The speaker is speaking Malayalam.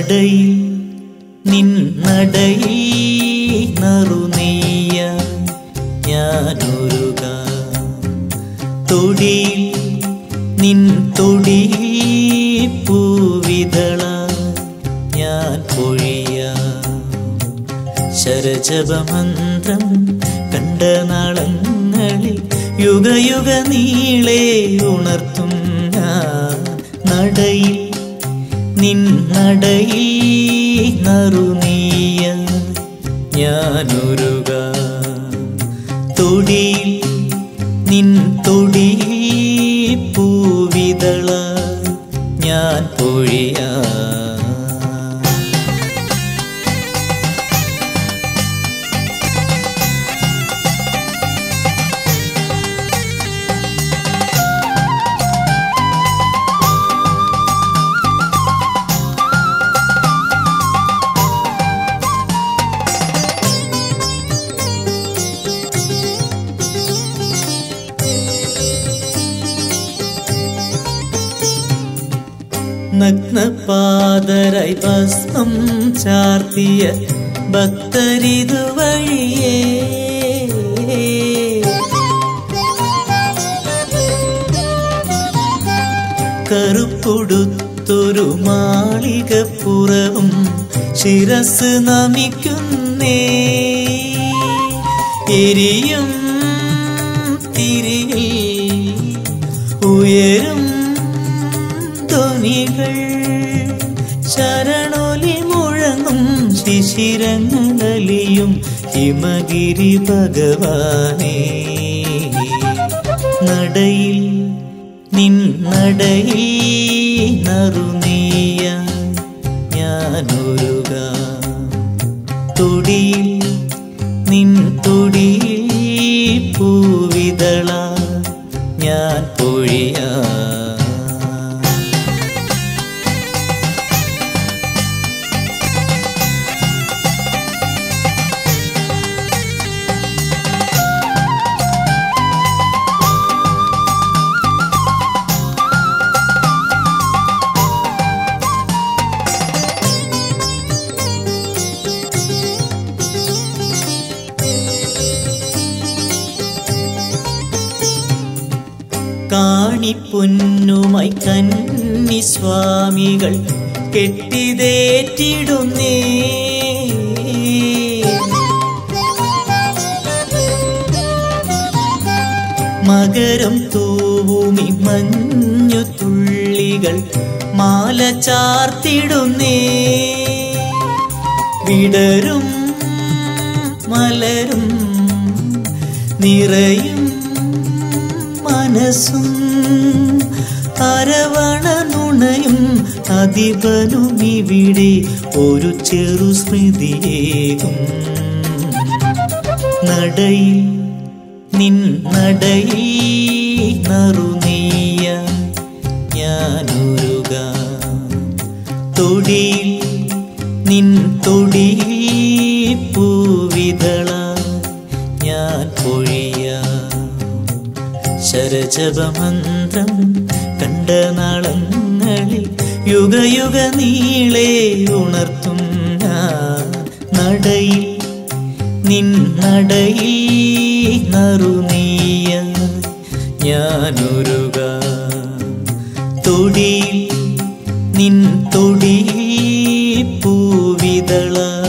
നടയിൽ നിൻ നടയിൽ നറുനെയ്യ ഞാനൊരുക തൊടിയിൽ നിൻ തൊടിയിൽ പൂവിതള ഞാൻ പൊഴിയാം ശരജപമന്ത്രം കണ്ട നാളങ്ങളിൽ യുഗയുഗ നീളെ ഉണർത്തും ഞാൻ നടയിൽ നിൻ നടയിൽ നറുനീയ ഞാനൊരുക തൊടിയിൽ നിൻ തൊടിയിൽ പൂവിതള ഞാൻ പൊഴിയാ നഗ്നപാതരായി ഭസ്മം ചാർത്തിയ ഭക്തരിതു വഴിയേ കറുപ്പൊടുത്തൊരു മാളികപ്പുറവും ശിരസ് നമിക്കുന്നേ എരിയും തിരിയിൽ ഉയരും ധ്വനികൾ ശരണൊലി മുഴങ്ങും ശിശിരങ്ങളലിയും ഹിമഗിരി ഭഗവാനേ നടയിൽ നിൻ നടയിൽ നറുനീയ ഞാനൊരുക തൊടിയിൽ നിൻ തൊടിയിൽ പൂവിതള ഞാൻ പൊഴിയാ കാണിപ്പൊന്നുമായി കന്നി സ്വാമികൾ കെട്ടിതേറ്റിടുന്നേ മകരം തൂവുമി മഞ്ഞു തുള്ളികൾ മാല ചാർത്തിടുന്നേ വിടരും മലരും നിറയും മനസ്സും അരവണ നുണയും അധിപനും ഇവിടെ ഒരു ചെറു സ്മൃതിയേകും നടയിൽ നിൻ നടയിൽ നറുനെയ്യ ഞാനൊരുക തൊടിയിൽ നിൻ തൊടിയിൽ പൂവിതള ഞാൻ പൊഴിയാ ശരജപമന്ത്രം കണ്ട നാളങ്ങളിൽ യുഗയുഗ നീളെ ഉണർത്തും ഞാൻ നടയിൽ നിൻ നടയിൽ നറുനീയ ഞാനൊരുക തൊടിയിൽ നിൻ തൊടിയിൽ പൂവിതള